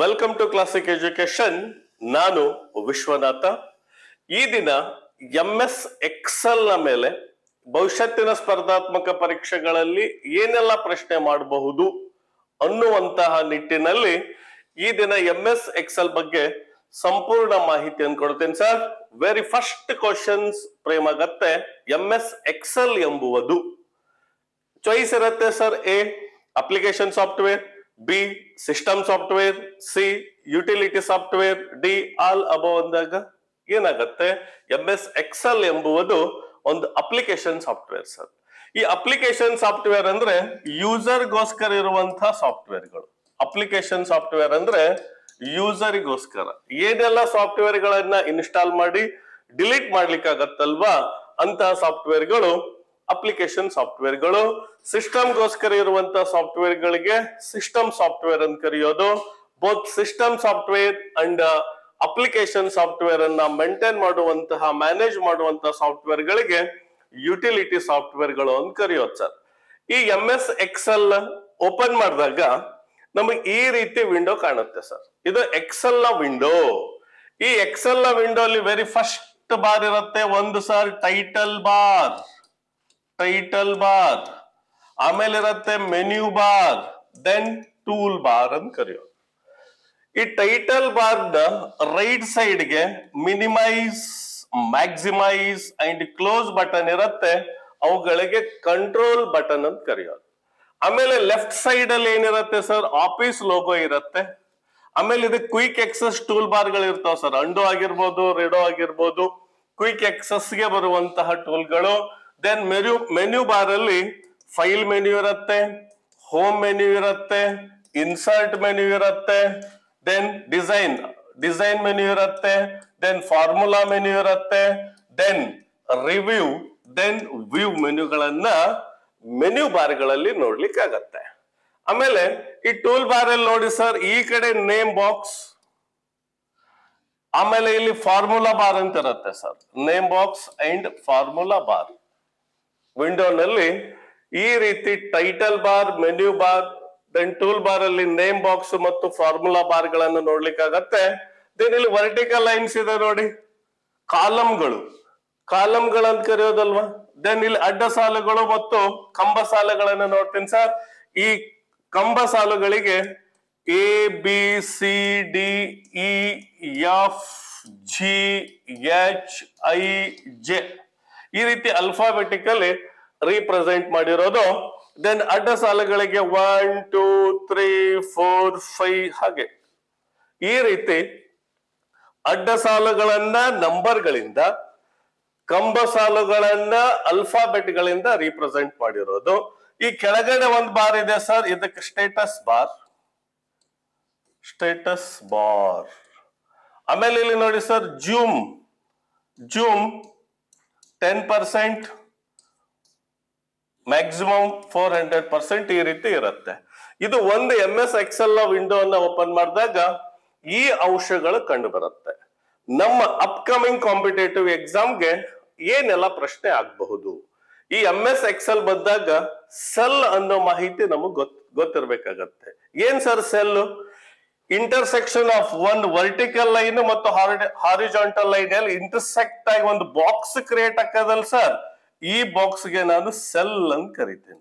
Welcome to classic education ನಾನು ವಿಶ್ವನಾಥ ಈ ದಿನ ಎಂ ಎಸ್ ಎಕ್ಸೆಲ್ ನ ಮೇಲೆ ಭವಿಷ್ಯತ್ತಿನ ಸ್ಪರ್ಧಾತ್ಮಕ ಪರೀಕ್ಷೆಗಳಲ್ಲಿ ಏನೆಲ್ಲ ಪ್ರಶ್ನೆ ಮಾಡಬಹುದು ಅನ್ನುವಂತಹ ನಿಟ್ಟಿನಲ್ಲಿ ಈ ದಿನ ಎಂ ಎಸ್ ಎಕ್ಸೆಲ್ ಬಗ್ಗೆ ಸಂಪೂರ್ಣ ಮಾಹಿತಿಯನ್ನು ಕೊಡ್ತೇನೆ ಸರ್ ವೆರಿ ಫಸ್ಟ್ ಕ್ವಶನ್ಸ್ ಪ್ರೇಮಗತ್ತೆ ಎಂ ಎಸ್ ಎಕ್ಸೆಲ್ ಎಂಬುವುದು ಚಾಯ್ಸ್ ಇರುತ್ತೆ sir A application software B system software C utility software D all above ಅಂದಾಗ ಏನಾಗತ್ತೆ ಎಂ ಎಸ್ ಎಕ್ಸೆಲ್ ಎಂಬುವುದು ಒಂದು ಅಪ್ಲಿಕೇಶನ್ ಸಾಫ್ಟ್ವೇರ್ ಸರ್ ಈ ಅಪ್ಲಿಕೇಶನ್ ಸಾಫ್ಟ್ವೇರ್ ಅಂದ್ರೆ ಯೂಸರ್ಗೋಸ್ಕರ ಇರುವಂತಹ ಸಾಫ್ಟ್ವೇರ್ಗಳು ಅಪ್ಲಿಕೇಶನ್ ಸಾಫ್ಟ್ವೇರ್ ಅಂದ್ರೆ ಯೂಸರಿಗೋಸ್ಕರ ಏನೆಲ್ಲ ಸಾಫ್ಟ್ವೇರ್ ಗಳನ್ನ ಇನ್ಸ್ಟಾಲ್ ಮಾಡಿ ಡಿಲೀಟ್ ಮಾಡ್ಲಿಕ್ಕಾಗತ್ತಲ್ವಾ ಅಂತಹ ಸಾಫ್ಟ್ವೇರ್ಗಳು ಅಪ್ಲಿಕೇಶನ್ ಸಾಫ್ಟ್ವೇರ್ಗಳು ಸಿಸ್ಟಮ್ಗೋಸ್ಕರ ಇರುವಂತಹ ಸಾಫ್ಟ್ವೇರ್ ಗಳಿಗೆ ಸಿಸ್ಟಮ್ ಸಾಫ್ಟ್ವೇರ್ ಅಂತ ಕರೆಯೋದು both system software and application software ಅನ್ನ ಮೇಂಟೈನ್ ಮಾಡುವಂತಹ ಮ್ಯಾನೇಜ್ ಮಾಡುವಂತಹ ಸಾಫ್ಟ್ವೇರ್ ಗಳಿಗೆ ಯುಟಿಲಿಟಿ ಸಾಫ್ಟ್ವೇರ್ ಗಳು ಅಂತ ಕರೆಯೋದು ಸರ್ ಈ ಎಂ ಎಸ್ ಎಕ್ಸೆಲ್ ಓಪನ್ ಮಾಡಿದಾಗ ನಮಗೆ ಈ ರೀತಿ ವಿಂಡೋ ಕಾಣುತ್ತೆ ಸರ್ ಇದು ಎಕ್ಸೆಲ್ ನ ವಿಂಡೋ ಈ ಎಕ್ಸೆಲ್ ನ ವಿಂಡೋ ಅಲ್ಲಿ ವೆರಿ ಫಸ್ಟ್ ಬಾರ್ ಇರುತ್ತೆ ಒಂದು sir title bar title bar ಆಮೇಲೆ ಇರುತ್ತೆ menu bar then tool bar ಅಂತ ಕರೆಯೋದು ಈ ಟೈಟಲ್ ಬಾರ್ ನ ರೈಟ್ ಸೈಡ್ ಗೆ minimise maximise and close button ಇರುತ್ತೆ ಅವುಗಳಿಗೆ ಕಂಟ್ರೋಲ್ ಬಟನ್ ಅಂತ ಕರೆಯೋದು ಆಮೇಲೆ ಲೆಫ್ಟ್ ಸೈಡ್ ಅಲ್ಲಿ ಏನಿರುತ್ತೆ ಸರ್ ಆಫೀಸ್ ಲೋಗೋ ಇರುತ್ತೆ ಆಮೇಲೆ ಇದು ಕ್ವಿಕ್ ಎಕ್ಸಸ್ ಟೂಲ್ ಬಾರ್ ಗಳು ಇರ್ತಾವ ಸರ್ ಅಂಡು ಆಗಿರ್ಬೋದು ರೆಡೋ ಆಗಿರ್ಬೋದು ಕ್ವಿಕ್ ಎಕ್ಸಸ್ ಗೆ ಬರುವಂತಹ ಟೂಲ್ಗಳು ದೆನ್ ಮೆನ್ಯೂ ಮೆನ್ಯೂ ಬಾರ್ ಅಲ್ಲಿ ಫೈಲ್ ಮೆನ್ಯೂ ಇರುತ್ತೆ ಹೋಮ್ ಮೆನ್ಯೂ ಇರುತ್ತೆ ಇನ್ಸರ್ಟ್ ಮೆನ್ಯೂ ಇರುತ್ತೆ ದೆನ್ ಡಿಸೈನ್ ಡಿಸೈನ್ ಮೆನ್ಯೂ ಇರುತ್ತೆ ದೆನ್ ಫಾರ್ಮುಲಾ ಮೆನ್ಯೂ ಇರುತ್ತೆ ದೆನ್ ರಿವ್ಯೂ ದೆನ್ ವ್ಯೂ ಮೆನ್ಯೂಗಳನ್ನ ಮೆನ್ಯೂ ಬಾರ್ಗಳಲ್ಲಿ ನೋಡ್ಲಿಕ್ಕೆ ಆಗತ್ತೆ ಆಮೇಲೆ ಈ ಟೂಲ್ ಬಾರ್ ಅಲ್ಲಿ ನೋಡಿ ಸರ್ ಈ ಕಡೆ ನೇಮ್ ಬಾಕ್ಸ್ ಆಮೇಲೆ ಇಲ್ಲಿ ಫಾರ್ಮುಲಾ ಬಾರ್ ಅಂತ ಇರುತ್ತೆ sir name box and formula bar ವಿಂಡೋನಲ್ಲಿ ಈ ರೀತಿ title bar menu bar then tool bar ಅಲ್ಲಿ ನೇಮ್ ಬಾಕ್ಸ್ ಮತ್ತು ಫಾರ್ಮುಲಾ ಬಾರ್ ಗಳನ್ನು ನೋಡ್ಲಿಕ್ಕಾಗತ್ತೆ ದೆನ್ ಇಲ್ಲಿ ವರ್ಟಿಕಲ್ ಲೈನ್ಸ್ ಇದೆ ನೋಡಿ ಕಾಲಂಗಳು ಕಾಲಂಗಳಂತ ಕರೆಯೋದಲ್ವಾ ದೆನ್ ಇಲ್ಲಿ ಅಡ್ಡ ಸಾಲುಗಳು ಮತ್ತು ಕಂಬ ಸಾಲುಗಳನ್ನ ನೋಡ್ತೀನಿ ಸರ್ ಈ ಕಂಬ ಸಾಲುಗಳಿಗೆ A B C D E F G H I J ಈ ರೀತಿ ಅಲ್ಫಾಬೆಟಿಕಲಿ ರೀಪ್ರೆಸೆಂಟ್ ಮಾಡಿರೋದು ದೆನ್ ಅಡ್ಡ ಸಾಲುಗಳಿಗೆ one two three four five ಹಾಗೆ ಈ ರೀತಿ ಅಡ್ಡ ಸಾಲುಗಳನ್ನ ನಂಬರ್ಗಳಿಂದ ಕಂಬ ಸಾಲುಗಳನ್ನ ಅಲ್ಫಾಬೆಟ್ ಗಳಿಂದ ರೀಪ್ರೆಸೆಂಟ್ ಮಾಡಿರೋದು ಈ ಕೆಳಗಡೆ ಒಂದು ಬಾರ್ ಇದೆ ಸರ್ ಇದಕ್ಕೆ ಸ್ಟೇಟಸ್ ಬಾರ್ ಸ್ಟೇಟಸ್ ಬಾರ್ ಆಮೇಲೆ ಇಲ್ಲಿ ನೋಡಿ sir zoom zoom ten percent maximum four hundred percent ಈ ರೀತಿ ಇರುತ್ತೆ ಇದು ಒಂದು ಎಂ ಎಸ್ ಎಕ್ಸೆಲ್ ನ ವಿಂಡೋ ಅನ್ನ ಓಪನ್ ಮಾಡಿದಾಗ ಈ ಅಂಶಗಳು ಕಂಡು ಬರುತ್ತೆ ನಮ್ಮ ಅಪ್ಕಮಿಂಗ್ ಕಾಂಪಿಟೇಟಿವ್ ಎಕ್ಸಾಮ್ಗೆ ಏನೆಲ್ಲ ಪ್ರಶ್ನೆ ಆಗಬಹುದು ಈ ಎಂ ಎಸ್ ಎಕ್ಸೆಲ್ ಬಂದಾಗ ಸೆಲ್ ಅನ್ನೋ ಮಾಹಿತಿ ನಮಗ್ ಗೊತ್ ಗೊತ್ತಿರ್ಬೇಕಾಗತ್ತೆ ಏನ್ ಸರ್ ಸೆಲ್ ಇಂಟರ್ಸೆಕ್ಷನ್ ಆಫ್ ಒಂದು ವರ್ಟಿಕಲ್ ಲೈನ್ ಮತ್ತು ಹಾರಿಜಾಂಟಲ್ ಲೈನ್ ಅಲ್ಲಿ ಇಂಟರ್ಸೆಕ್ಟ್ ಆಗಿ ಒಂದು ಬಾಕ್ಸ್ ಕ್ರಿಯೇಟ್ ಆಕದಲ್ ಸರ್ ಈ ಬಾಕ್ಸ್ ಗೆ ನಾನು ಸೆಲ್ ಅಂತ ಕರಿತೀನಿ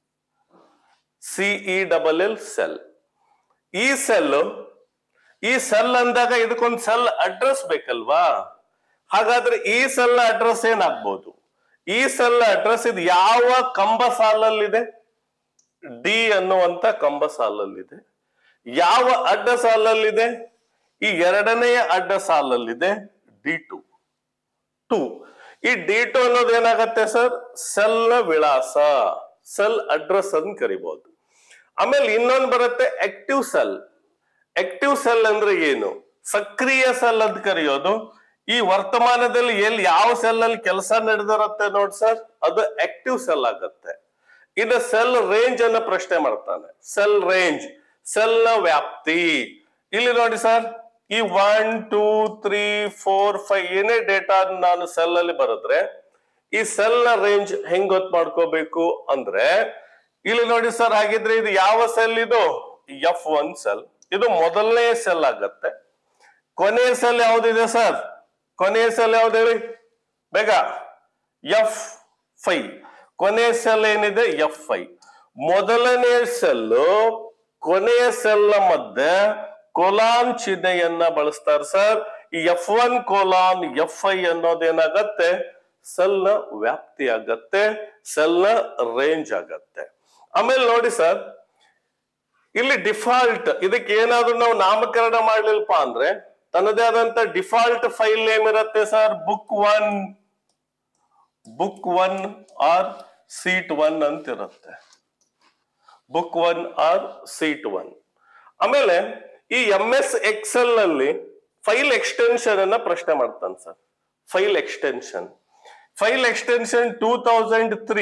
ಸಿಇ ಡಬಲ್ ಎಲ್ ಸೆಲ್ ಈ ಸೆಲ್ ಈ ಸೆಲ್ ಅಂದಾಗ ಇದಕ್ಕೊಂದು ಸೆಲ್ ಅಡ್ರೆಸ್ ಬೇಕಲ್ವಾ ಹಾಗಾದ್ರೆ ಈ ಸೆಲ್ ಅಡ್ರೆಸ್ ಏನಾಗ್ಬೋದು ಈ ಸೆಲ್ ಅಡ್ರೆಸ್ ಇದು ಯಾವ ಕಂಬ ಸಾಲಲ್ಲಿದೆ ಡಿ ಅನ್ನುವಂತ ಕಂಬ ಸಾಲಲ್ಲಿದೆ ಯಾವ ಅಡ್ಡ ಸಾಲಲ್ಲಿದೆ ಈ ಎರಡನೆಯ ಅಡ್ಡ ಸಾಲಲ್ಲಿದೆ ಡಿ ಟು ಟು ಈ ಡಿ ಟು ಅನ್ನೋದು ಏನಾಗತ್ತೆ ಸರ್ ಸೆಲ್ ನ ವಿಳಾಸ ಸೆಲ್ ಅಡ್ರೆಸ್ ಅಂತ ಕರಿಬಹುದು ಆಮೇಲೆ ಇನ್ನೊಂದು ಬರುತ್ತೆ ಆಕ್ಟಿವ್ ಸೆಲ್ ಆಕ್ಟಿವ್ ಸೆಲ್ ಅಂದ್ರೆ ಏನು ಸಕ್ರಿಯ ಸೆಲ್ ಅಂತ ಕರೆಯೋದು ಈ ವರ್ತಮಾನದಲ್ಲಿ ಎಲ್ಲಿ ಯಾವ ಸೆಲ್ ಅಲ್ಲಿ ಕೆಲಸ ನಡೆದಿರುತ್ತೆ ನೋಡ್ ಸರ್ ಅದು ಆಕ್ಟಿವ್ ಸೆಲ್ ಆಗತ್ತೆ ಇನ್ನು ಸೆಲ್ ರೇಂಜ್ ಅನ್ನ ಪ್ರಶ್ನೆ ಮಾಡ್ತಾನೆ ಸೆಲ್ ರೇಂಜ್ ಸೆಲ್ ನ ವ್ಯಾಪ್ತಿ ಇಲ್ಲಿ ನೋಡಿ ಸರ್ ಈ one two three four five ಏನೇ ಡೇಟಾ ನಾನು ಸೆಲ್ ಅಲ್ಲಿ ಬರೆದ್ರೆ ಈ ಸೆಲ್ ನ ರೇಂಜ್ ಹೆಂಗ್ ಗೊತ್ತು ಮಾಡ್ಕೋಬೇಕು ಅಂದ್ರೆ ಇಲ್ಲಿ ನೋಡಿ ಸರ್ ಹಾಗಿದ್ರೆ ಇದು ಯಾವ ಸೆಲ್ ಇದು ಎಫ್ ಒನ್ ಸೆಲ್ ಇದು ಮೊದಲನೇ ಸೆಲ್ ಆಗತ್ತೆ ಕೊನೆಯ ಸೆಲ್ ಯಾವ್ದಿದೆ ಸರ್ ಕೊನೆಯ ಸೆಲ್ ಯಾವ್ದು ಹೇಳಿ ಬೇಗ ಎಫ್ ಫೈ ಕೊನೆಯ ಸೆಲ್ ಏನಿದೆ ಎಫ್ ಫೈ ಮೊದಲನೇ ಸೆಲ್ಲು ಕೊನೆಯ ಸೆಲ್ ಮಧ್ಯೆ ಕೊಲಾನ್ ಚಿಹ್ನೆಯನ್ನ ಬಳಸ್ತಾರೆ ಸರ್ ಈ F one colon F I ಅನ್ನೋದೇನಾಗತ್ತೆ ಸೆಲ್ ನ ವ್ಯಾಪ್ತಿ ಆಗತ್ತೆ ಸೆಲ್ ನ ರೇಂಜ್ ಆಗತ್ತೆ ಆಮೇಲೆ ನೋಡಿ ಸರ್ ಇಲ್ಲಿ ಡಿಫಾಲ್ಟ್ ಇದಕ್ಕೆ ಏನಾದ್ರೂ ನಾವು ನಾಮಕರಣ ಮಾಡ್ಲಿಲ್ಪ ಅಂದ್ರೆ ತನ್ನದೇ ಆದಂತ ಡಿಫಾಲ್ಟ್ ಫೈಲ್ ನೇಮ್ ಇರುತ್ತೆ sir book one book one or sheet one ಅಂತ ಇರುತ್ತೆ book one or sheet one ಆಮೇಲೆ ಈ ಎಂ ಎಸ್ ಎಕ್ಸೆಲ್ ನಲ್ಲಿ ಫೈಲ್ ಎಕ್ಸ್ಟೆನ್ಷನ್ ಅನ್ನ ಪ್ರಶ್ನೆ ಮಾಡ್ತಾನೆ sir file extension file extension two thousand three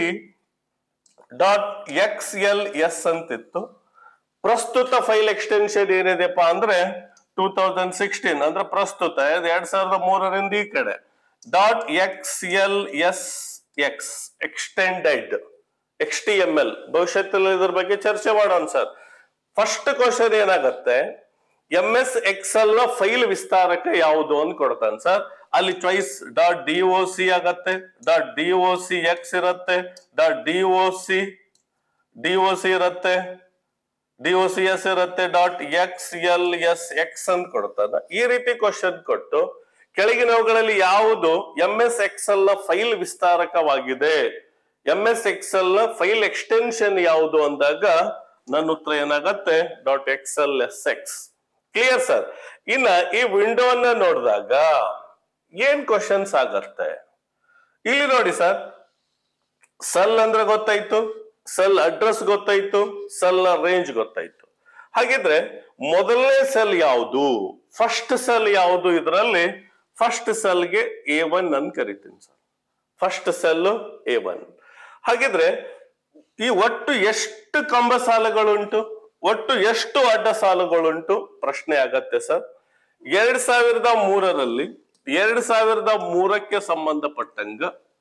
dot X L S ಅಂತಿತ್ತು ಪ್ರಸ್ತುತ ಫೈಲ್ ಎಕ್ಸ್ಟೆನ್ಷನ್ ಏನಿದೆಪ್ಪ ಅಂದ್ರೆ ಟೂ ತೌಸಂಡ್ ಸಿಕ್ಸ್ಟೀನ್ ಅಂದ್ರೆ ಪ್ರಸ್ತುತ ಇದು ಎರಡ್ ಸಾವಿರದ ಮೂರರಿಂದ ಈ ಕಡೆ dot X L S X extended X T M L ಭವಿಷ್ಯದಲ್ಲಿ ಇದ್ರ ಬಗ್ಗೆ ಚರ್ಚೆ ಮಾಡೋಣ ಸರ್ ಫಸ್ಟ್ ಕ್ವಶನ್ ಏನಾಗತ್ತೆ ಎಂ ಎಸ್ ಎಕ್ಸೆಲ್ ನ ಫೈಲ್ ವಿಸ್ತಾರಕ ಯಾವುದು ಅಂತ ಕೊಡ್ತಾನೆ ಸರ್ ಅಲ್ಲಿ choice dot D O C ಆಗತ್ತೆ dot D O C X ಇರತ್ತೆ dot D O C D O C ಇರತ್ತೆ ಡಿ ಒ ಸಿ ಎಸ್ ಇರುತ್ತೆ dot X L S X ಅಂತ ಕೊಡ್ತಾನೆ ಈ ರೀತಿ ಕ್ವಶನ್ ಕೊಟ್ಟು ಕೆಳಗಿನವುಗಳಲ್ಲಿ ಯಾವುದು ಎಂ ಎಸ್ ಎಕ್ಸೆಲ್ ನ ಫೈಲ್ ವಿಸ್ತಾರಕವಾಗಿದೆ ಎಂ ಎಸ್ ಎಕ್ಸೆಲ್ ನ ಫೈಲ್ ಎಕ್ಸ್ಟೆನ್ಷನ್ ಯಾವುದು ಅಂದಾಗ ನನ್ನ ಉತ್ತರ ಏನಾಗತ್ತೆ dot X L S X clear sir ಇನ್ನ ಈ ವಿಂಡೋನ ನೋಡಿದಾಗ ಏನ್ ಕ್ವಶನ್ಸ್ ಆಗತ್ತೆ ಇಲ್ಲಿ ನೋಡಿ ಸರ್ ಸೆಲ್ ಅಂದ್ರೆ ಗೊತ್ತಾಯ್ತು ಸೆಲ್ ಅಡ್ರೆಸ್ ಗೊತ್ತಾಯ್ತು ಸೆಲ್ ನ ರೇಂಜ್ ಗೊತ್ತಾಯ್ತು ಹಾಗಿದ್ರೆ ಮೊದಲನೇ ಸೆಲ್ ಯಾವುದು ಫಸ್ಟ್ ಸೆಲ್ ಯಾವುದು ಇದರಲ್ಲಿ ಫಸ್ಟ್ ಸೆಲ್ಗೆ ಎ ಒನ್ ಅನ್ ಕರಿತೀನಿ sir first cell A one ಹಾಗಿದ್ರೆ ಈ ಒಟ್ಟು ಎಷ್ಟು ಕಂಬ ಸಾಲುಗಳುಂಟು ಒಟ್ಟು ಎಷ್ಟು ಅಡ್ಡ ಸಾಲುಗಳುಂಟು ಪ್ರಶ್ನೆ ಆಗತ್ತೆ ಸರ್ ಎರಡ್ ಸಾವಿರದ ಮೂರರಲ್ಲಿ ಎರಡ್ ಸಾವಿರದ ಮೂರಕ್ಕೆ ಸಂಬಂಧಪಟ್ಟಂಗ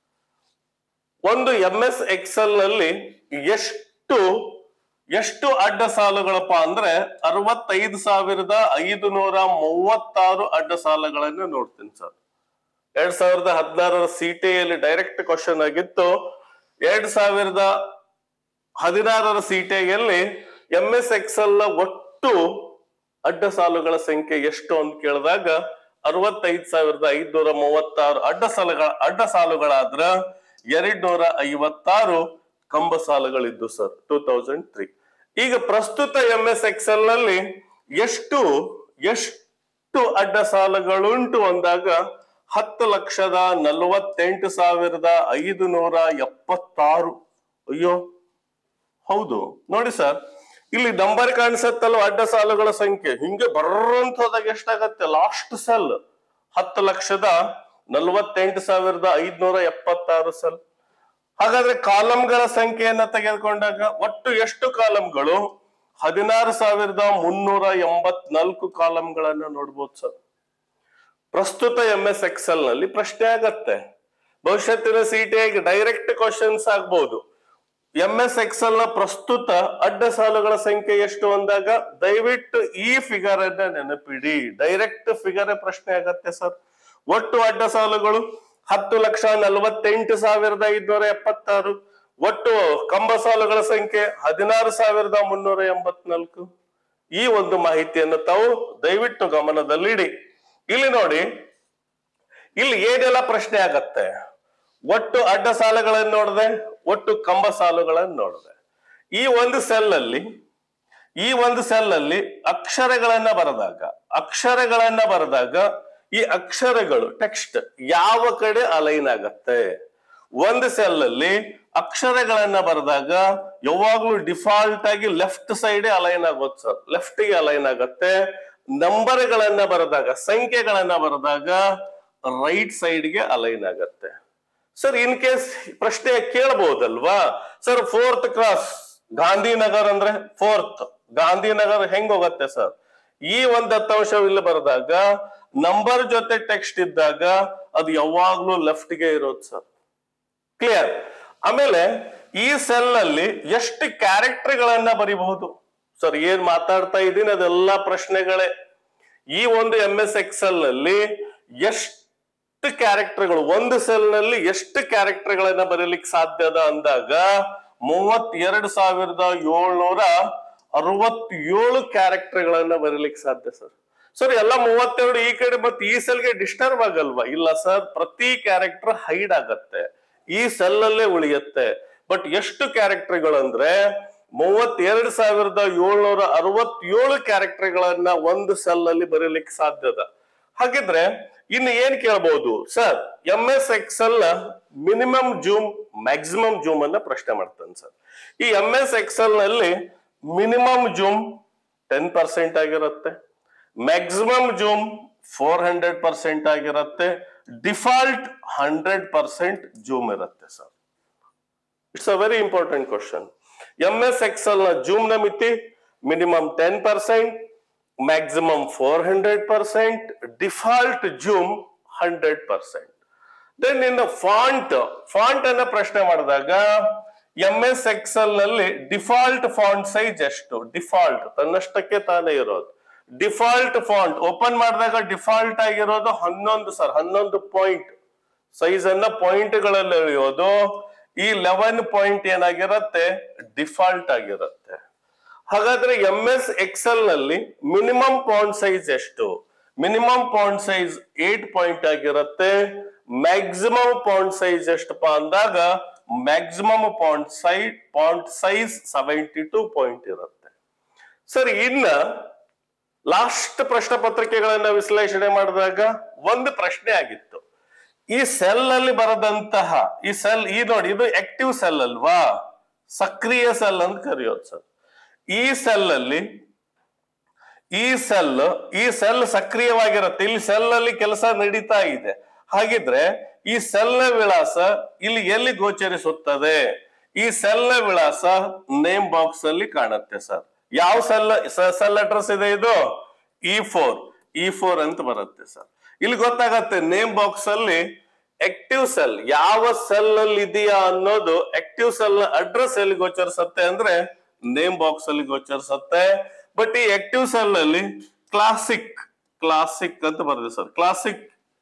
ಒಂದು ಎಂ ಎಸ್ ಎಕ್ಸೆಲ್ ನಲ್ಲಿ ಎಷ್ಟು ಎಷ್ಟು ಅಡ್ಡ ಸಾಲುಗಳಪ್ಪ ಅಂದ್ರೆ ಅರವತ್ತೈದು ಸಾವಿರದ ಐದು ನೂರ ಮೂವತ್ತಾರು ಅಡ್ಡ ಸಾಲುಗಳನ್ನ ನೋಡ್ತೀನಿ ಸರ್ ಎರಡ್ ಸಾವಿರದ ಹದಿನಾರರ ಸಿಟಿಯಲ್ಲಿ ಡೈರೆಕ್ಟ್ ಕ್ವಶನ್ ಆಗಿತ್ತು ಎರಡ್ ಸಾವಿರದ ಹದಿನಾರರ ಸಿಟಿಯಲ್ಲಿ ಎಂ ಎಸ್ ಎಕ್ಸೆಲ್ ನ ಒಟ್ಟು ಅಡ್ಡ ಸಾಲುಗಳ ಸಂಖ್ಯೆ ಎಷ್ಟು ಅಂತ ಕೇಳಿದಾಗ ಅರವತ್ತೈದು ಸಾವಿರದ ಐದ್ನೂರ ಮೂವತ್ತಾರು ಅಡ್ಡ ಸಾಲುಗಳ ಅಡ್ಡ ಸಾಲುಗಳಾದ್ರ ಎರಡ್ ನೂರ ಐವತ್ತಾರು ಕಂಬ ಸಾಲುಗಳಿದ್ದು ಸರ್ ಟೂ ತೌಸಂಡ್ ತ್ರೀ ಈಗ ಪ್ರಸ್ತುತ ಎಂ ಎಸ್ ಎಕ್ಸೆಲ್ ನಲ್ಲಿ ಎಷ್ಟು ಎಷ್ಟು ಅಡ್ಡ ಸಾಲುಗಳುಂಟು ಅಂದಾಗ ಹತ್ತು ಲಕ್ಷದ ನಲವತ್ತೆಂಟು ಸಾವಿರದ ಐದು ನೂರ ಎಪ್ಪತ್ತಾರು ಅಯ್ಯೋ ಹೌದು ನೋಡಿ ಸರ್ ಇಲ್ಲಿ ನಂಬರ್ ಕಾಣಿಸತ್ತಲ್ಲ ಅಡ್ಡ ಸಾಲುಗಳ ಸಂಖ್ಯೆ ಹಿಂಗೆ ಬರ್ರಂತ ಹೋದಾಗ ಎಷ್ಟಾಗತ್ತೆ ಲಾಸ್ಟ್ ಸೆಲ್ ಹತ್ತು ಲಕ್ಷದ ನಲವತ್ತೆಂಟು ಸಾವಿರದ ಐದ್ನೂರ ಎಪ್ಪತ್ತಾರು ಸೆಲ್ ಹಾಗಾದ್ರೆ ಕಾಲಂಗಳ ಸಂಖ್ಯೆಯನ್ನ ತೆಗೆದುಕೊಂಡಾಗ ಒಟ್ಟು ಎಷ್ಟು ಕಾಲಂಗಳು ಹದಿನಾರು ಸಾವಿರದ ಮುನ್ನೂರ ಎಂಬತ್ನಾಲ್ಕು ಕಾಲಂಗಳನ್ನ ನೋಡ್ಬೋದು ಸರ್ ಪ್ರಸ್ತುತ ಎಂ ಎಸ್ ಎಕ್ಸೆಲ್ ನಲ್ಲಿ ಪ್ರಶ್ನೆ ಆಗತ್ತೆ ಭವಿಷ್ಯತ್ತಿನ ಸಿಟಿಯಾಗಿ ಡೈರೆಕ್ಟ್ ಕ್ವಶನ್ಸ್ ಆಗ್ಬಹುದು ಎಂ ಎಸ್ ಎಕ್ಸೆಲ್ ನ ಪ್ರಸ್ತುತ ಅಡ್ಡ ಸಾಲುಗಳ ಸಂಖ್ಯೆ ಎಷ್ಟು ಅಂದಾಗ ದಯವಿಟ್ಟು ಈ ಫಿಗರ್ ಅನ್ನ ನೆನಪಿಡಿ ಡೈರೆಕ್ಟ್ ಫಿಗರ್ ಪ್ರಶ್ನೆ ಆಗತ್ತೆ ಸರ್ ಒಟ್ಟು ಅಡ್ಡ ಸಾಲುಗಳು ಹತ್ತು ಲಕ್ಷ ನಲವತ್ತೆಂಟು ಸಾವಿರದ ಐದ್ನೂರ ಎಪ್ಪತ್ತಾರು ಒಟ್ಟು ಕಂಬ ಸಾಲುಗಳ ಸಂಖ್ಯೆ ಹದಿನಾರು ಸಾವಿರದ ಮುನ್ನೂರ ಎಂಬತ್ನಾಲ್ಕು ಈ ಒಂದು ಮಾಹಿತಿಯನ್ನು ತಾವು ದಯವಿಟ್ಟು ಗಮನದಲ್ಲಿಡಿ ಇಲ್ಲಿ ನೋಡಿ ಇಲ್ಲಿ ಏನೆಲ್ಲ ಪ್ರಶ್ನೆ ಆಗತ್ತೆ ಒಟ್ಟು ಅಡ್ಡ ಸಾಲುಗಳನ್ನು ನೋಡಿದೆ ಒಟ್ಟು ಕಂಬ ಸಾಲುಗಳನ್ನು ನೋಡಿದೆ ಈ ಒಂದು ಸೆಲ್ ಅಲ್ಲಿ ಈ ಒಂದು ಸೆಲ್ ಅಲ್ಲಿ ಅಕ್ಷರಗಳನ್ನ ಬರೆದಾಗ ಅಕ್ಷರಗಳನ್ನ ಬರೆದಾಗ ಈ ಅಕ್ಷರಗಳು ಟೆಕ್ಸ್ಟ್ ಯಾವ ಕಡೆ ಅಲೈನ್ ಆಗತ್ತೆ ಒಂದು ಸೆಲ್ ಅಲ್ಲಿ ಅಕ್ಷರಗಳನ್ನ ಬರೆದಾಗ ಯಾವಾಗ್ಲೂ ಡಿಫಾಲ್ಟ್ ಆಗಿ ಲೆಫ್ಟ್ ಸೈಡ್ ಅಲೈನ್ ಆಗೋದು ಸರ್ ಲೆಫ್ಟ್ ಗೆ ಅಲೈನ್ ಆಗತ್ತೆ ನಂಬರ್ಗಳನ್ನ ಬರೆದಾಗ ಸಂಖ್ಯೆಗಳನ್ನ ಬರೆದಾಗ ರೈಟ್ ಸೈಡ್ ಗೆ ಅಲೈನ್ ಆಗತ್ತೆ ಸರ್ ಇನ್ ಕೇಸ್ ಪ್ರಶ್ನೆ ಕೇಳಬಹುದಲ್ವಾ ಸರ್ ಫೋರ್ತ್ ಕ್ರಾಸ್ ಗಾಂಧಿನಗರ್ ಅಂದ್ರೆ ಫೋರ್ತ್ ಗಾಂಧಿನಗರ್ ಹೆಂಗ್ ಹೋಗತ್ತೆ ಸರ್ ಈ ಒಂದ್ ದತ್ತಾಂಶ ಇಲ್ಲಿ ಬರೆದಾಗ ನಂಬರ್ ಜೊತೆ ಟೆಕ್ಸ್ಟ್ ಇದ್ದಾಗ ಅದು ಯಾವಾಗ್ಲೂ ಲೆಫ್ಟ್ ಗೆ ಇರೋದು ಸರ್ ಕ್ಲಿಯರ್ ಆಮೇಲೆ ಈ ಸೆಲ್ ಅಲ್ಲಿ ಎಷ್ಟು ಕ್ಯಾರೆಕ್ಟರ್ ಗಳನ್ನ ಬರಿಬಹುದು ಸರ್ ಏನ್ ಮಾತಾಡ್ತಾ ಇದ್ದೀನಿ ಅದೆಲ್ಲ ಪ್ರಶ್ನೆಗಳೇ ಈ ಒಂದು ಎಂ ಎಸ್ ಎಕ್ಸೆಲ್ ನಲ್ಲಿ ಎಷ್ಟು ಕ್ಯಾರೆಕ್ಟರ್ಗಳು ಒಂದು ಸೆಲ್ ನಲ್ಲಿ ಎಷ್ಟು ಕ್ಯಾರೆಕ್ಟರ್ಗಳನ್ನ ಬರೀಲಿಕ್ಕೆ ಸಾಧ್ಯದ ಅಂದಾಗ ಮೂವತ್ತೆರಡು ಸಾವಿರದ ಏಳ್ನೂರ ಅರವತ್ತೇಳು ಕ್ಯಾರೆಕ್ಟರ್ಗಳನ್ನ ಬರೀಲಿಕ್ಕೆ ಸಾಧ್ಯ ಸರ್ ಸರ್ ಎಲ್ಲ ಮೂವತ್ತೆರಡು ಈ ಕಡೆ ಮತ್ತೆ ಈ ಸೆಲ್ಗೆ ಡಿಸ್ಟರ್ಬ್ ಆಗಲ್ವಾ ಇಲ್ಲ ಸರ್ ಪ್ರತಿ ಕ್ಯಾರೆಕ್ಟರ್ ಹೈಡ್ ಆಗತ್ತೆ ಈ ಸೆಲ್ ಅಲ್ಲೇ ಉಳಿಯುತ್ತೆ ಬಟ್ ಎಷ್ಟು ಕ್ಯಾರೆಕ್ಟರ್ಗಳು ಅಂದ್ರೆ ಮೂವತ್ತೆರಡು ಸಾವಿರದ ಏಳ್ನೂರ ಅರವತ್ತೇಳು ಕ್ಯಾರೆಕ್ಟರ್ಗಳನ್ನ ಒಂದು ಸೆಲ್ ಅಲ್ಲಿ ಬರೀಲಿಕ್ಕೆ ಸಾಧ್ಯದ ಹಾಗಿದ್ರೆ ಇನ್ನು ಏನ್ ಕೇಳಬಹುದು sir M S Excel minimum zoom maximum zoom ಅನ್ನ ಪ್ರಶ್ನೆ ಮಾಡ್ತಾನೆ ಸರ್ ಈ ಎಂ ಎಸ್ ಎಕ್ಸೆಲ್ ನಲ್ಲಿ ಮಿನಿಮಮ್ ಜೂಮ್ ಟೆನ್ ಪರ್ಸೆಂಟ್ ಆಗಿರುತ್ತೆ maximum zoom four hundred percent ಆಗಿರುತ್ತೆ ಡಿಫಾಲ್ಟ್ ಹಂಡ್ರೆಡ್ ಪರ್ಸೆಂಟ್ ಜೂಮ್ ಇರುತ್ತೆ sir it's a very important question M S Excel ನ zoom ನ ಮಿತಿ minimum ten percent maximum four hundred percent default zoom hundred percent then ಇನ್ನು font font ಅನ್ನ ಪ್ರಶ್ನೆ ಮಾಡಿದಾಗ M S Excel ನಲ್ಲಿ default font size ಎಷ್ಟು ಡಿಫಾಲ್ಟ್ ತನ್ನಷ್ಟಕ್ಕೆ ತಾನೇ ಇರೋದು ಡಿಫಾಲ್ಟ್ ಫಾಂಟ್ ಓಪನ್ ಮಾಡಿದಾಗ ಡಿಫಾಲ್ಟ್ ಆಗಿರೋದು ಹನ್ನೊಂದು ಸರ್ ಹನ್ನೊಂದು ಪಾಯಿಂಟ್ ಸೈಜ್ ಅನ್ನ ಪಾಯಿಂಟ್ ಗಳಲ್ಲಿ ಎಳೆಯೋದು ಈ ಲೆವೆನ್ ಪಾಯಿಂಟ್ ಏನಾಗಿರತ್ತೆ ಡಿಫಾಲ್ಟ್ ಆಗಿರುತ್ತೆ ಹಾಗಾದ್ರೆ ಎಂ ಎಸ್ ಎಕ್ಸೆಲ್ ನಲ್ಲಿ ಮಿನಿಮಮ್ ಪಾಯಿಂಟ್ ಸೈಜ್ ಎಷ್ಟು minimum point size eight point ಆಗಿರುತ್ತೆ ಮ್ಯಾಕ್ಸಿಮಮ್ ಪಾಯಿಂಟ್ ಸೈಜ್ ಎಷ್ಟಪ್ಪ ಅಂದಾಗ maximum point size point size seventy two point ಇರುತ್ತೆ ಸರಿ ಇನ್ನ ಲಾಸ್ಟ್ ಪ್ರಶ್ನೆ ಪತ್ರಿಕೆಗಳನ್ನ ವಿಶ್ಲೇಷಣೆ ಮಾಡಿದಾಗ ಒಂದು ಪ್ರಶ್ನೆ ಆಗಿತ್ತು ಈ ಸೆಲ್ ಅಲ್ಲಿ ಬರದಂತಹ ಈ ಸೆಲ್ ಈ ನೋಡಿ ಇದು ಆಕ್ಟಿವ್ ಸೆಲ್ ಅಲ್ವಾ ಸಕ್ರಿಯ ಸೆಲ್ ಅಂತ ಕರೆಯೋದು ಸರ್ ಈ ಸೆಲ್ ಅಲ್ಲಿ ಈ ಸೆಲ್ ಈ ಸೆಲ್ ಸಕ್ರಿಯವಾಗಿರುತ್ತೆ ಇಲ್ಲಿ ಸೆಲ್ ಅಲ್ಲಿ ಕೆಲಸ ನಡೀತಾ ಇದೆ ಹಾಗಿದ್ರೆ ಈ ಸೆಲ್ ನ ವಿಳಾಸ ಇಲ್ಲಿ ಎಲ್ಲಿ ಗೋಚರಿಸುತ್ತದೆ ಈ ಸೆಲ್ ನ ವಿಳಾಸ ನೇಮ್ ಬಾಕ್ಸ್ ಅಲ್ಲಿ ಕಾಣುತ್ತೆ ಸರ್ ಯಾವ ಸೆಲ್ ಸೆಲ್ ಅಡ್ರೆಸ್ ಇದೆ ಇದು ಇ ಫೋರ್ ಇ ಫೋರ್ ಅಂತ ಬರುತ್ತೆ ಸರ್ ಇಲ್ಲಿ ಗೊತ್ತಾಗತ್ತೆ ನೇಮ್ ಬಾಕ್ಸ್ ಅಲ್ಲಿ ಆಕ್ಟಿವ್ ಸೆಲ್ ಯಾವ ಸೆಲ್ ಅಲ್ಲಿ ಇದೆಯಾ ಅನ್ನೋದು ಆಕ್ಟಿವ್ ಸೆಲ್ ನ ಅಡ್ರೆಸ್ ಎಲ್ಲಿ ಗೋಚರಿಸುತ್ತೆ ಅಂದ್ರೆ ನೇಮ್ ಬಾಕ್ಸ್ ಅಲ್ಲಿ ಗೋಚರಿಸುತ್ತೆ ಬಟ್ ಈ ಆಕ್ಟಿವ್ ಸೆಲ್ ಅಲ್ಲಿ ಕ್ಲಾಸಿಕ್ ಕ್ಲಾಸಿಕ್ ಅಂತ ಬರುತ್ತೆ ಸರ್ ಕ್ಲಾಸಿಕ್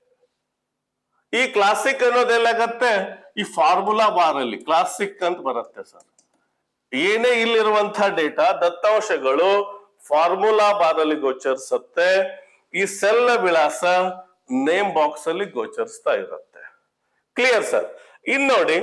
ಈ ಕ್ಲಾಸಿಕ್ ಅನ್ನೋದು ಎಲ್ಲಾಗತ್ತೆ ಈ ಫಾರ್ಮುಲಾ ಬಾರ್ ಅಲ್ಲಿ ಕ್ಲಾಸಿಕ್ ಅಂತ ಬರುತ್ತೆ ಸರ್ ಏನೇ ಇಲ್ಲಿರುವಂತಹ ಡೇಟಾ ದತ್ತಾಂಶಗಳು ಫಾರ್ಮುಲಾ ಬಾರ್ ಅಲ್ಲಿ ಗೋಚರಿಸುತ್ತೆ ಈ ಸೆಲ್ ನ ವಿಳಾಸ ನೇಮ್ ಬಾಕ್ಸ್ ಅಲ್ಲಿ ಗೋಚರಿಸ್ತಾ ಇರುತ್ತೆ ಕ್ಲಿಯರ್ ಸರ್ ಇನ್ ನೋಡಿ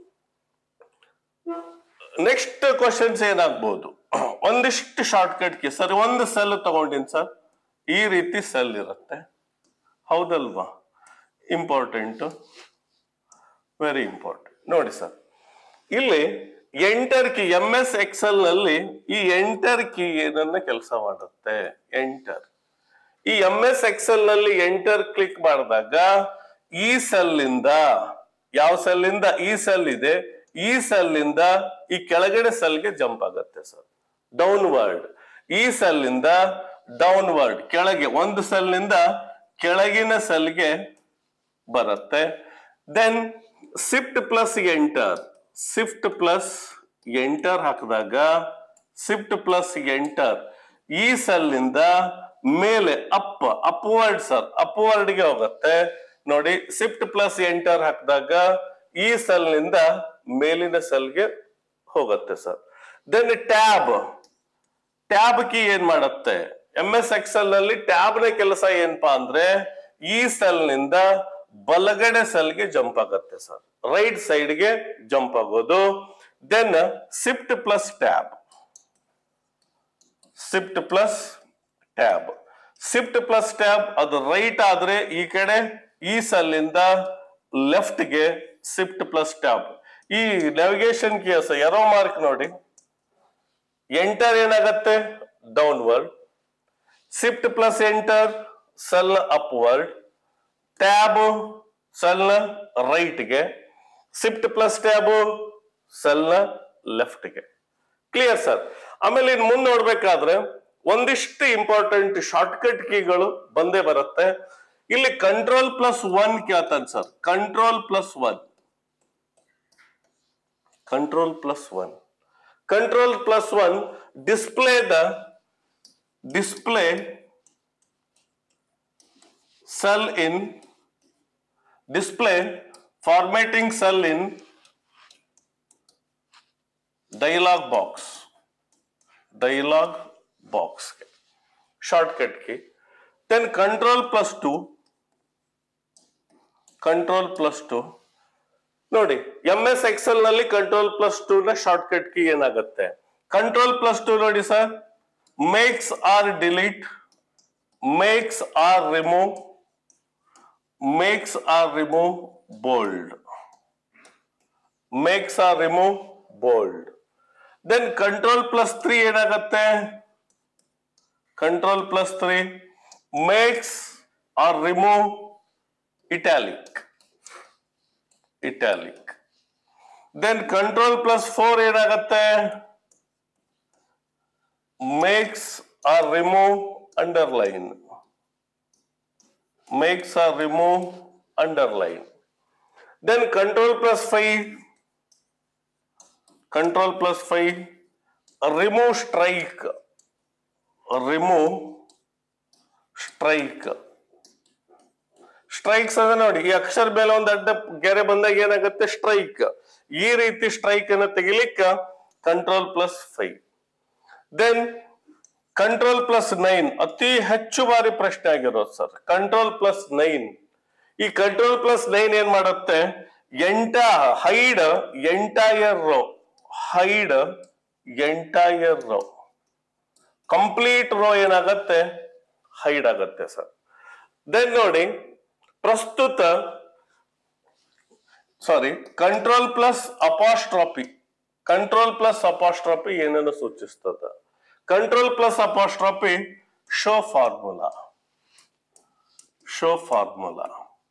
ನೆಕ್ಸ್ಟ್ ಕ್ವಶನ್ಸ್ ಏನಾಗ್ಬೋದು ಒಂದಿಷ್ಟು ಶಾರ್ಟ್ ಕಟ್ ಕಿ ಸರ್ ಒಂದು ಸೆಲ್ ತಗೊಂಡಿನಿ ಸರ್ ಈ ರೀತಿ ಸೆಲ್ ಇರುತ್ತೆ ಹೌದಲ್ವಾ ಇಂಪಾರ್ಟೆಂಟ್ ವೆರಿ ಇಂಪಾರ್ಟೆಂಟ್ ನೋಡಿ ಸರ್ ಇಲ್ಲಿ enter key M S Excel ನಲ್ಲಿ ಈ ಎಂಟರ್ ಕೀ ಏನನ್ನ ಕೆಲಸ ಮಾಡುತ್ತೆ ಎಂಟರ್ ಈ ಎಂ ಎಸ್ ಎಕ್ಸೆಲ್ ನಲ್ಲಿ ಎಂಟರ್ ಕ್ಲಿಕ್ ಮಾಡಿದಾಗ ಈ ಸೆಲ್ ಇಂದ ಯಾವ ಸೆಲ್ ಇಂದ ಈ ಸೆಲ್ ಇದೆ ಈ ಸೆಲ್ ಇಂದ ಈ ಕೆಳಗಡೆ ಸೆಲ್ಗೆ ಜಂಪ್ ಆಗುತ್ತೆ ಸರ್ ಡೌನ್ವರ್ಡ್ ಈ ಸೆಲ್ ಇಂದ ಡೌನ್ವರ್ಡ್ ಕೆಳಗೆ ಒಂದು ಸೆಲ್ ನಿಂದ ಕೆಳಗಿನ ಸೆಲ್ಗೆ ಬರುತ್ತೆ then shift plus enter shift plus enter ಹಾಕಿದಾಗ ಶಿಫ್ಟ್ ಪ್ಲಸ್ ಎಂಟರ್ ಈ ಸೆಲ್ ನಿಂದ ಮೇಲೆ ಅಪ್ ಅಪ್ವರ್ಡ್ ಸರ್ ಅಪ್ವರ್ಡ್ ಗೆ ಹೋಗುತ್ತೆ ನೋಡಿ ಶಿಫ್ಟ್ ಪ್ಲಸ್ ಎಂಟರ್ ಹಾಕಿದಾಗ ಈ ಸೆಲ್ ನಿಂದ ಮೇಲಿನ ಸೆಲ್ಗೆ ಹೋಗುತ್ತೆ sir then tab tab key ಏನ್ ಮಾಡುತ್ತೆ ಎಂ ಎಸ್ ಎಕ್ಸೆಲ್ ನಲ್ಲಿ ಟ್ಯಾಬ್ ನ ಕೆಲಸ ಏನಪ್ಪಾ ಅಂದ್ರೆ ಈ ಸೆಲ್ ನಿಂದ ಬಲಗಡೆ ಸೆಲ್ಗೆ ಜಂಪ್ ಆಗುತ್ತೆ ಸರ್ ರೈಟ್ ಸೈಡ್ ಗೆ ಜಂಪ್ ಆಗೋದು then shift plus tab shift plus tab shift plus tab ಅದು ರೈಟ್ ಆದ್ರೆ ಈ ಕಡೆ ಈ ಸೆಲ್ ಇಂದ ಲೆಫ್ಟ್ ಗೆ ಶಿಫ್ಟ್ ಪ್ಲಸ್ ಟ್ಯಾಬ್ ಈ ನ್ಯಾವಿಗೇಷನ್ ಕೇಸ್ ಎರೋ ಮಾರ್ಕ್ ನೋಡಿ ಎಂಟರ್ ಏನಾಗತ್ತೆ downward shift plus enter cell upward tab cell ನ ರೈಟ್ ಗೆ ಶಿಫ್ಟ್ ಪ್ಲಸ್ ಟ್ಯಾಬ್ ಸೆಲ್ ನ ಲೆಫ್ಟ್ ಗೆ ಕ್ಲಿಯರ್ ಸರ್ ಆಮೇಲೆ ಇನ್ ಮುಂದೆ ನೋಡ್ಬೇಕಾದ್ರೆ ಒಂದಿಷ್ಟು ಇಂಪಾರ್ಟೆಂಟ್ ಶಾರ್ಟ್ ಕಟ್ ಕೀಗಳು ಬಂದೇ ಬರುತ್ತೆ ಇಲ್ಲಿ ಕಂಟ್ರೋಲ್ ಪ್ಲಸ್ ಒನ್ ಕೇಳ್ತಾನೆ sir control plus one control plus one control plus 1 display the display cell in display formatting cell in dialog box dialog box shortcut key then control plus 2 control plus 2 ನೋಡಿ M S Excel ನಲ್ಲಿ control plus two ನ shortcut key ಏನಾಗುತ್ತೆ control plus two ನೋಡಿ sir makes or delete makes or remove makes or remove bold makes or remove bold then control plus three ಏನಾಗತ್ತೆ control plus three makes or remove italic italic then control plus four ಏನಾಗತ್ತೆ makes or remove underline makes or remove underline then control plus five control plus five remove strike remove strike strikes ಅಂದ್ರೆ ನೋಡಿ ಈ ಅಕ್ಷರ ಮೇಲೆ ಒಂದು ಅಡ್ಡ ಗೆರೆ ಬಂದಾಗ ಏನಾಗುತ್ತೆ ಸ್ಟ್ರೈಕ್ ಈ ರೀತಿ ಸ್ಟ್ರೈಕ್ ಅನ್ನು ತೆಗಿಲಿಕ್ಕ control plus five then control plus nine ಅತಿ ಹೆಚ್ಚು ಬಾರಿ ಪ್ರಶ್ನೆ ಆಗಿರೋದು ಸರ್ ಕಂಟ್ರೋಲ್ ಪ್ಲಸ್ ನೈನ್ ಈ ಕಂಟ್ರೋಲ್ ಪ್ಲಸ್ ನೈನ್ ಏನ್ ಮಾಡುತ್ತೆ ಎಂಟ hide entire row hide entire row complete row ಏನಾಗತ್ತೆ ಹೈಡ್ ಆಗತ್ತೆ ಸರ್ ದೆನ್ ನೋಡಿ ಪ್ರಸ್ತುತ sorry control plus apostrophe control plus apostrophe ಏನನ್ನು ಸೂಚಿಸ್ತದ control plus apostrophe show formula show formula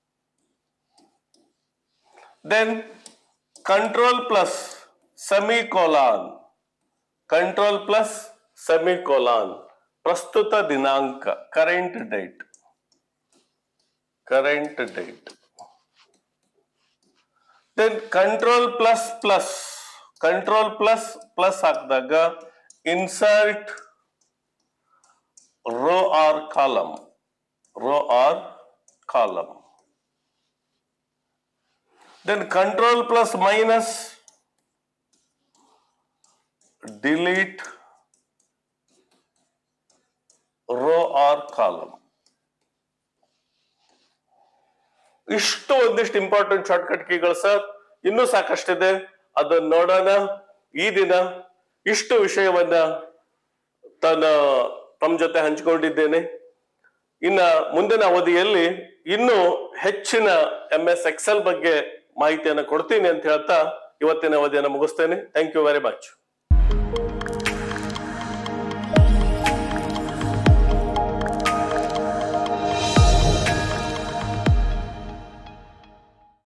then control plus semicolon control plus semicolon ಪ್ರಸ್ತುತ ದಿನಾಂಕ current date current date. Then control plus plus, control plus plus ಹಾಕಿದಾಗ insert row or column, row or column. Then control plus minus delete row or column. ಇಷ್ಟು ಒಂದಿಷ್ಟು important shortcut ಕೀಗಳು sir ಇನ್ನೂ ಸಾಕಷ್ಟಿದೆ ಅದನ್ನ ನೋಡೋಣ ಈ ದಿನ ಇಷ್ಟು ವಿಷಯವನ್ನ ತನ್ನ ತಮ್ಮ ಜೊತೆ ಹಂಚಿಕೊಂಡಿದ್ದೇನೆ ಇನ್ನ ಮುಂದಿನ ಅವಧಿಯಲ್ಲಿ ಇನ್ನೂ ಹೆಚ್ಚಿನ ಎಂ ಎಸ್ ಎಕ್ಸೆಲ್ ಬಗ್ಗೆ ಮಾಹಿತಿಯನ್ನು ಕೊಡ್ತೀನಿ ಅಂತ ಹೇಳ್ತಾ ಇವತ್ತಿನ ಅವಧಿಯನ್ನು ಮುಗಿಸ್ತೇನೆ ಥ್ಯಾಂಕ್ ಯು ವೆರಿ ಮಚ್